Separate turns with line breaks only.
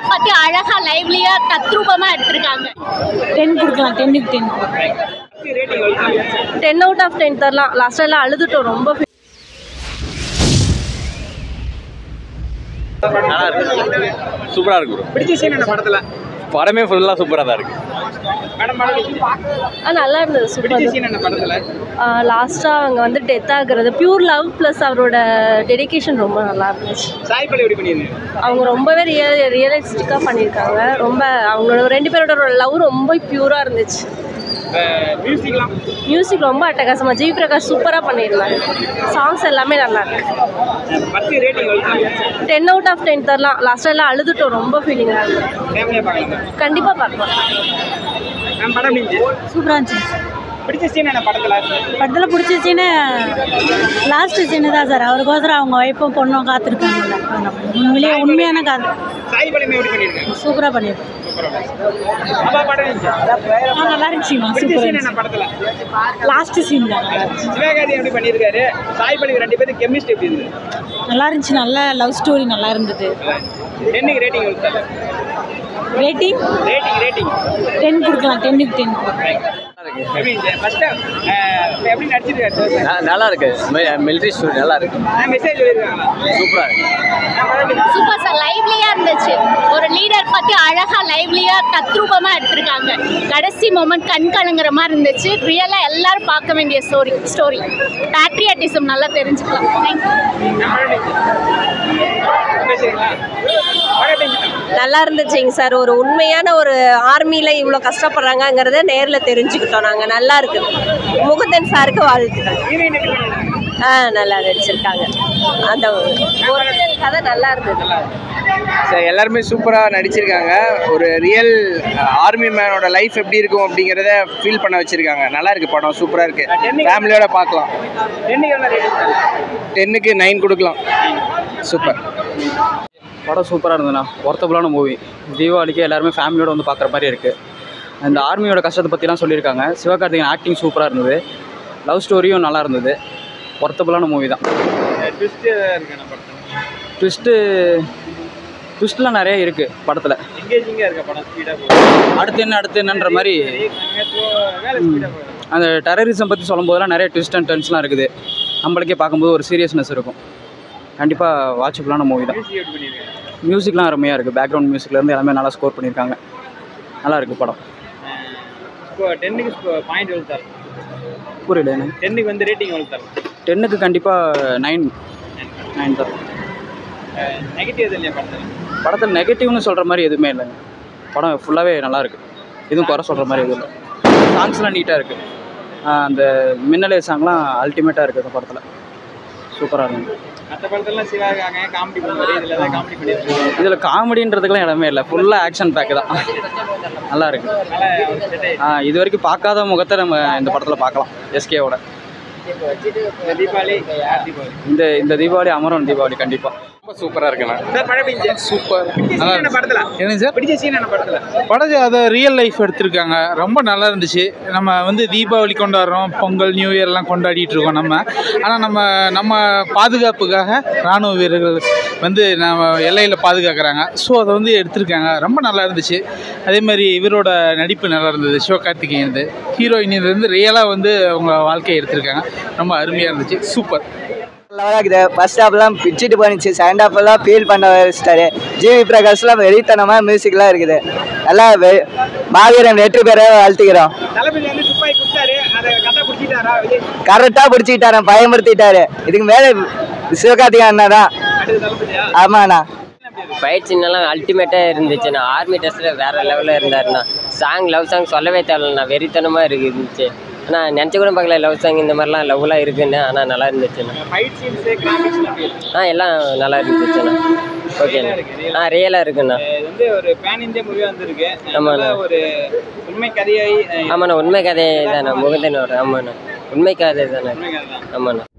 Leader பத்தி அழகா லைவ்லியா தத்ரூபமா எடுத்திருக்காங்க
டென் கொடுக்கலாம் டென்னுக்கு ten
ten out of ten தரலாம் லாஸ்ட் எல்லாம் அழுதுட்டோம் ரொம்ப
நல்லா இருக்கு சூப்பராக இருக்கு bro.
பிடிச்ச சீன் என்ன படத்துல
படமே ஃபுல்லாக சூப்பராக தான் இருக்கு
மேடம் படம்
ஆ நல்லா இருந்தது
பிடிச்ச
சூப்பர்
சீன் என்ன படத்துல
லாஸ்ட்டாக அவங்க வந்து டெத் ஆகுறது பியூர் லவ் ப்ளஸ் அவரோட டெடிகேஷன் ரொம்ப நல்லா இருந்துச்சு
சாய் பள்ளி எப்படி பண்ணியிருந்தேன்
அவங்க ரொம்பவே ரியல் ரியலிஸ்டிக்காக பண்ணியிருக்காங்க ரொம்ப அவங்களோட ரெண்டு பேரோட லவ் ரொம்ப பியூராக இருந்துச்சு
மியூசிக்லாம்
மியூசிக் ரொம்ப அட்டகாசமாக ஜிவி பிரகாஷ் சூப்பராக பண்ணியிருந்தாங்க சாங்ஸ் எல்லாமே நல்லா இருக்கு
பத்து ரேட்டிங் எவ்வளோ
டென் அவுட் ஆஃப் டென் தரலாம் லாஸ்ட் எல்லாம் அழுதுட்டோம் ரொம்ப ஃபீலிங்காக இருக்கு
ஃபேமிலியாக பார்க்கலாம்
கண்டிப்பாக பார்க்கலாம்
நான் படம் இருந்துச்சு
சூப்பராக இருந்துச்சு
பிடிச்ச சீன் என்ன படத்துல
படத்தில் பிடிச்ச சீனு லாஸ்ட் சீனு தான் சார் அவருக்கோசரம் அவங்க ஒய்ஃபும் பொண்ணும் காத்திருக்காங்கல்ல உண்மையிலேயே உண்மையான காது
சாய் பள்ளி எப்படி பண்ணியிருக்காங்க
சூப்பராக பண்ணியிருக்கோம்
அப்பா படம் இருந்துச்சு
ஆ, நல்லா இருந்துச்சுமா
பிடிச்ச சீன்
சூப்பராக
என்ன படத்துல
லாஸ்ட் சீன் தான்
சிவகார்த்தி எப்படி பண்ணியிருக்காரு சாய் பள்ளி ரெண்டு பேரும் கெமிஸ்ட்ரி எப்படி இருந்தது
நல்லா இருந்துச்சு நல்ல லவ் ஸ்டோரி நல்லா இருந்தது
டென்னுக்கு ரேட்டிங் எவ்வளோ
ரேட்டிங்
ரேட்டிங் ரேட்டிங்
டென் கொடுக்கலாம் டென்னுக்கு டென்
எப்படி இருந்துச்சு ஃபர்ஸ்ட் எப்படி நடிச்சிருக்காரு
ந- நல்லா இருக்கு மிலிட்ரி ஸ்டோரி நல்லா இருக்கு
மெசேஜ் சொல்லியிருக்காங்களா
சூப்பராக இருக்கு
நான் படம் இருந்துச்சு
சூப்பர் சார் லைவ்லியா இருந்துச்சு ஒரு லீடர் பத்தி அழகா லைவ்லியா தத்ரூபமா எடுத்திருக்காங்க கடைசி மொமெண்ட் கண் கலங்குற மாதிரி இருந்துச்சு ரியலா எல்லாரும் பார்க்க வேண்டிய ஸ்டோரி ஸ்டோரி பேட்ரியாட்டிசம் நல்லா தெரிஞ்சுக்கலாம் தேங்க்யூ
நான் படம் இருந்துச்சு பேசுறீங்களா படம் எப்படி இருந்துச்சு
நல்லா இருந்துச்சுங்க சார் ஒரு உண்மையான ஒரு ஆர்மியில் இவ்வளோ கஷ்டப்படுறாங்கங்கிறத நேரில் தெரிஞ்சுக்கிட்டோம் நாங்கள் நல்லா இருக்குது முகுந்தன் சாருக்கு வாழ்த்துக்கள்
ஹீரோயின் எப்படி பண்ணியிருக்காங்க
ஆ நல்லா நடிச்சிருக்காங்க அந்த ஒரிஜினல் கதை நல்லா இருந்தது
சார் எல்லாருமே சூப்பராக நடிச்சிருக்காங்க ஒரு ரியல் ஆர்மி மேனோட லைஃப் எப்படி இருக்கும் அப்படிங்கிறத ஃபீல் பண்ண வச்சிருக்காங்க நல்லா இருக்கு படம் சூப்பராக இருக்கு ஃபேமிலியோட பார்க்கலாம்
டென்னுக்கு எவ்வளோ ரேட்டிங்
டென்னுக்கு நைன் கொடுக்கலாம் சூப்பர்
படம் சூப்பராக இருந்ததுண்ணா ஒர்த்தபுளான மூவி தீபாவளிக்கு எல்லாருமே ஃபேமிலியோட வந்து பார்க்குற மாதிரி இருக்குது அந்த ஆர்மியோட கஷ்டத்தை பற்றிலாம் சொல்லியிருக்காங்க சிவகார்த்திகேயன் ஆக்டிங் சூப்பராக இருந்தது லவ் ஸ்டோரியும் நல்லா இருந்தது ஒர்த்தபுளான மூவி தான்
ட்விஸ்ட் இருக்கு நம்ம படத்தில்
ட்விஸ்ட்டு ட்விஸ்ட்லாம் நிறைய இருக்குது படத்தில்
எங்கேஜிங்காக இருக்க படம் ஸ்பீடாக போகுது
அடுத்து என்ன அடுத்து என்னன்ற மாதிரி
வேலை ஸ்பீடாக போகுது
அந்த டெரரிசம் பற்றி சொல்லும்போதெல்லாம் நிறைய ட்விஸ்ட் அண்ட் டென்ஸ்லாம் இருக்குது நம்மளுக்கே பார்க்கும்போது ஒரு சீரியஸ்னஸ் இருக்கும் கண்டிப்பாக வாட்சபுளான மூவி தான்
மியூசிக் எப்படி பண்ணியிருக்காங்க
மியூசிக்லாம் அருமையாக இருக்குது பேக்ரவுண்ட் மியூசிக்லேருந்து எல்லாமே நல்லா ஸ்கோர் பண்ணியிருக்காங்க நல்லா இருக்குது படம்
இப்போ டென்னுக்கு பாயிண்ட் எவ்வளோ தரும்
புரியல எனக்கு
டென்னுக்கு வந்து ரேட்டிங் எவ்வளோ தரும்
டென்னுக்கு கண்டிப்பாக நைன் நைன் தரும்
நெகட்டிவ் எதுவும் இல்லையா படத்தில்
படத்தில் நெகட்டிவ்னு சொல்கிற மாதிரி எதுவுமே இல்லைங்க படம் ஃபுல்லாகவே நல்லா இருக்கு எதுவும் குறை சொல்கிற மாதிரி எதுவும் இல்லை சாங்ஸ்லாம் நீட்டாக இருக்குது அந்த மின்னலே சாங்லாம் அல்டிமேட்டாக இருக்குது இந்த படத்தில் சூப்பராக இருக்குது
மற்ற படத்துலலாம் சிவா இருக்காங்க காமெடி பண்ணுவார் இதில் தான் காமெடி பண்ணியிருக்காங்க
இதில் காமெடின்றதுக்குலாம் இடமே இல்லை ஃபுல்லாக ஆக்ஷன் பேக்கு தான் நல்லா இருக்கு
நல்லா செட் ஆயிடுச்சு
ஆ, இது வரைக்கும் பார்க்காத முகத்தை நம்ம இந்த படத்தில் பார்க்கலாம் எஸ்கேவோட
இந்த தீபாவளி யார் தீபாவளி
இந்த இந்த தீபாவளி அமரன் தீபாவளி கண்டிப்பாக
ரொம்ப சூப்பராக இருக்குண்ணா
சார் படம் எப்படி சூப்பர் என்ன படத்தில்
என்னங்க சார்
பிடிச்ச சீன் என்ன படத்தில்
படம் அதை ரியல் லைஃப் எடுத்திருக்காங்க ரொம்ப நல்லா இருந்துச்சு நம்ம வந்து தீபாவளி கொண்டாடுறோம் பொங்கல் நியூ இயர்லாம் கொண்டாடிட்டு இருக்கோம் நம்ம ஆனால் நம்ம நம்ம பாதுகாப்புக்காக ராணுவ வீரர்கள் வந்து நம்ம எல்லையில் பாதுகாக்கிறாங்க ஸோ அதை வந்து எடுத்திருக்காங்க ரொம்ப நல்லா இருந்துச்சு அதே மாதிரி இவரோட நடிப்பு நல்லா இருந்தது சிவகார்த்திகேயன் ஹீரோயின் இருந்து ரியலாக வந்து அவங்க வாழ்க்கையை எடுத்திருக்காங்க ரொம்ப அருமையாக இருந்துச்சு சூப்பர்
நல்லா இருக்குது ஃபர்ஸ்ட் ஹாஃப்லாம் பிச்சுட்டு போனிச்சு செகண்ட் ஹாஃப்லாம் ஃபீல் பண்ண வச்சிட்டாரு ஜிவி பிரகாஷ்லாம் வெறித்தனமாக மியூசிக்லாம் இருக்குது நல்லா வெ- மாவீரன் வெற்றி பெற வாழ்த்துக்கிறோம்
தளபதி வந்து துப்பாக்கி கொடுத்தாரு அதை கரெக்டாக பிடிச்சிட்டாரா விஜய்
கரெக்டாக பிடிச்சிக்கிட்டாரன் பயமுறுத்திட்டாரு இதுக்கு மேலே சிவகார்த்திகேயன் அண்ணா தான்
அடுத்த தளபதியா
ஆமாண்ணா
ஃபைட் சீனெல்லாம் அல்டிமேட்டாக இருந்துச்சுண்ணா ஆர்மி ட்ரெஸ்ஸில் வேறு லெவலில் இருந்தாருண்ணா சாங் லவ் சாங் சொல்லவே தேவையில்லண்ணா வெறித்தனமாக இருக்கு இருந்துச்சு ஆனால் நினச்சி கூட பார்க்கல லவ் சாங் இந்த மாதிரிலாம் லவ்லாம் இருக்குன்னு ஆனால் நல்லா இருந்துச்சுண்ணா
ஃபைட் சீன்ஸு கிராஃபிக்ஸ்லாம் எப்படி இருக்கு?
ஆ எல்லாம் நல்லா இருந்துச்சுண்ணா ஓகேண்ணா ஆ ரியலாக இருக்குண்ணா
இது வந்து ஒரு பேன் இந்தியா மூவியாக வந்திருக்கு
ஆமாண்ணா.
நல்ல ஒரு உண்மை கதையாய்
ஆமாண்ணா உண்மை கதை தானே முகுந்தனோட ஆமாண்ணா உண்மை கதை தானே
உண்மை கதை தான்
ஆமாண்ணா